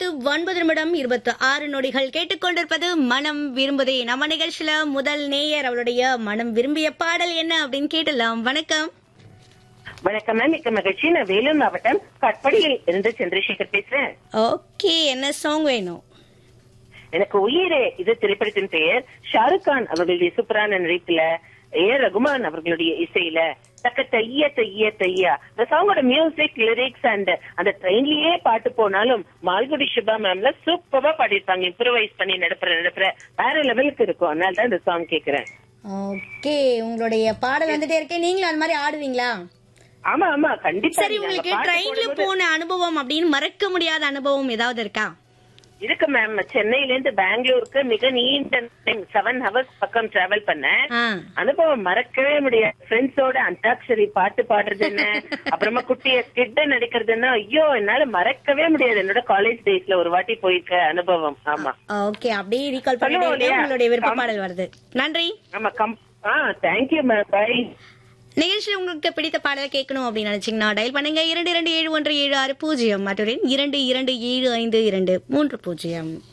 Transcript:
பத்து ஒன்பது நிமிடம் இருபத்தி ஆறு நொடிகள் கேட்டுக்கொண்டிருப்பது மனம் விரும்புதே நம்ம நிகழ்ச்சியில முதல் நேயர் அவளுடைய மனம் விரும்பிய பாடல் என்ன அப்படின்னு கேட்டலாம் வணக்கம் வணக்கம் மேம் மிக்க மகிழ்ச்சி நான் வேலூர் மாவட்டம் கட்படியில் இருந்து சந்திரசேகர் பேசுறேன் ஓகே என்ன சாங் வேணும் எனக்கு உயிரே இது திரைப்படத்தின் பெயர் ஷாருக் கான் அவர்களுடைய சூப்பரான நடிப்புல ஏ ரகுமான் அவர்களுடைய இசையில தக்க தைய தைய தையா இந்த சாங்கோட மியூசிக் லிரிக்ஸ் அண்ட் அந்த ட்ரெயின்லயே பாட்டு போனாலும் மால்குடி சுபா மேம்ல சூப்பரா பாடிருப்பாங்க இம்ப்ரூவைஸ் பண்ணி நடப்புற நடப்புற வேற லெவலுக்கு இருக்கும் அதனால தான் இந்த சாங் கேக்குறேன் ஓகே உங்களுடைய பாடல் வந்துட்டே இருக்கேன் நீங்களும் அந்த மாதிரி ஆடுவீங்களா ஆமா ஆமா கண்டிப்பா சரி நீங்க அந்த உங்களுக்கு பாட்டு ட்ரெயின்ல போடும்போது- போன அனுபவம் அப்படின்னு மறக்க முடியாத அனுபவம் ஏதாவது இருக்கா இருக்கு மேம் சென்னையில இருந்து பெங்களூருக்கு மிக நீண்ட செவன் ஹவர்ஸ் பக்கம் டிராவல் பண்ணேன் ஆ. அனுபவம் மறக்கவே முடியாது ஃப்ரெண்ட்ஸோட அந்தாக்ஷரி பாட்டு பாடுறது என்ன அப்புறமா குட்டிய கிட்ட நடிக்கிறதுன்னா ஐயோ என்னால மறக்கவே முடியாது என்னோட காலேஜ் டேஸ்ல ஒரு வாட்டி போயிருக்க அனுபவம் ஆமா ஓகே அப்படியே ரீகால் சொல்லுவோம் பண்ணிட்டே இல்லையா? உங்களுடைய விருப்ப கம்- பாடல் வருது நன்றி ஆமா கம் ஆ தேங்க்யூ மேம் பை நிகழ்ச்சியில் உங்களுக்கு பிடித்த பாடலை கேட்கணும் அப்படின்னு நினைச்சீங்கன்னா டயல் பண்ணுங்க இரண்டு இரண்டு ஏழு ஒன்று ஏழு ஆறு பூஜ்ஜியம் மற்றும் இரண்டு இரண்டு ஏழு ஐந்து இரண்டு மூன்று பூஜ்ஜியம்